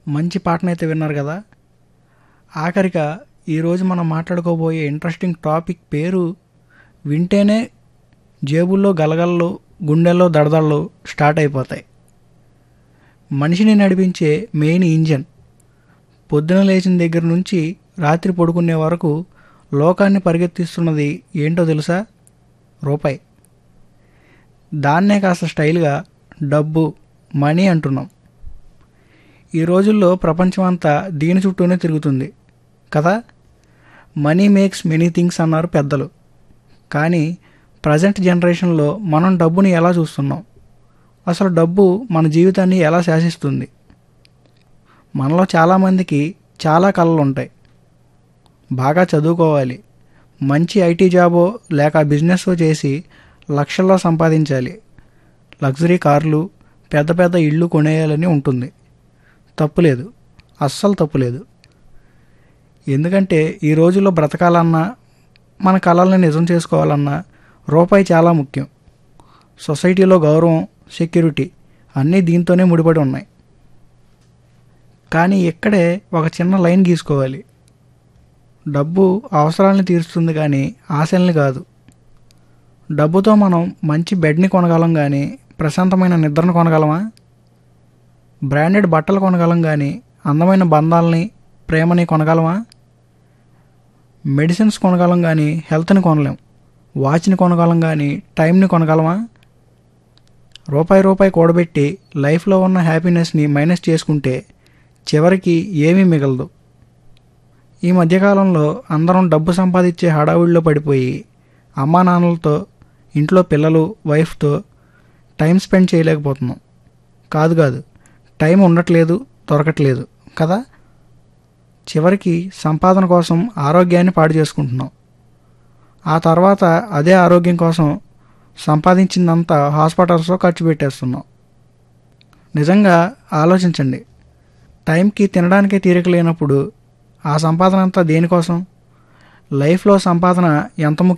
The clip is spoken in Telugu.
మంచి పాటనైతే విన్నారు కదా ఆఖరిగా ఈరోజు మనం మాట్లాడుకోబోయే ఇంట్రెస్టింగ్ టాపిక్ పేరు వింటేనే జేబుల్లో గలగలలు గుండెల్లో దడదళ్ళు స్టార్ట్ అయిపోతాయి మనిషిని నడిపించే మెయిన్ ఇంజన్ పొద్దున లేచిన దగ్గర నుంచి రాత్రి పడుకునే వరకు లోకాన్ని పరిగెత్తిస్తున్నది ఏంటో తెలుసా రూపాయి దాన్నే కాస్త స్టైల్గా డబ్బు మనీ అంటున్నాం ఈ రోజుల్లో ప్రపంచం అంతా దీని చుట్టూనే తిరుగుతుంది కదా మనీ మేక్స్ మెనీ థింగ్స్ అన్నారు పెద్దలు కానీ ప్రజెంట్ జనరేషన్లో మనం డబ్బుని ఎలా చూస్తున్నాం అసలు డబ్బు మన జీవితాన్ని ఎలా శాసిస్తుంది మనలో చాలామందికి చాలా కళలు ఉంటాయి బాగా చదువుకోవాలి మంచి ఐటీ జాబో లేక బిజినెస్ చేసి లక్షల్లో సంపాదించాలి లగ్జరీ కార్లు పెద్ద పెద్ద ఇళ్ళు కొనేయాలని ఉంటుంది తప్పులేదు అస్సలు తప్పులేదు ఎందుకంటే ఈ రోజుల్లో బ్రతకాలన్నా మన కళల్ని నిజం చేసుకోవాలన్నా రూపాయి చాలా ముఖ్యం సొసైటీలో గౌరవం సెక్యూరిటీ అన్నీ దీంతోనే ముడిపడి ఉన్నాయి కానీ ఇక్కడే ఒక చిన్న లైన్ గీసుకోవాలి డబ్బు అవసరాలను తీరుస్తుంది కానీ ఆశల్ని కాదు డబ్బుతో మనం మంచి బెడ్ని కొనగలం కానీ ప్రశాంతమైన నిద్రను కొనగలమా బ్రాండెడ్ బట్టలు కొనగలం కానీ అందమైన బంధాలని ప్రేమని కొనగలమా మెడిసిన్స్ కొనగలం కానీ హెల్త్ని కొనలేం వాచ్ని కొనగలం కానీ టైంని కొనగలమా రూపాయి రూపాయి కూడబెట్టి లైఫ్లో ఉన్న హ్యాపీనెస్ని మైనస్ చేసుకుంటే చివరికి ఏమీ మిగలదు ఈ మధ్యకాలంలో అందరం డబ్బు సంపాదించే హడావుడిలో పడిపోయి అమ్మా నాన్నలతో ఇంట్లో పిల్లలు వైఫ్తో టైం స్పెండ్ చేయలేకపోతున్నాం కాదు కాదు టైం ఉండట్లేదు దొరకట్లేదు కదా చివరికి సంపాదన కోసం ఆరోగ్యాన్ని పాడు చేసుకుంటున్నాం ఆ తర్వాత అదే ఆరోగ్యం కోసం సంపాదించిందంతా హాస్పిటల్స్లో ఖర్చు పెట్టేస్తున్నాం నిజంగా ఆలోచించండి టైంకి తినడానికే తీరిక లేనప్పుడు ఆ సంపాదన అంతా దేనికోసం లైఫ్లో సంపాదన ఎంత ముఖ్యం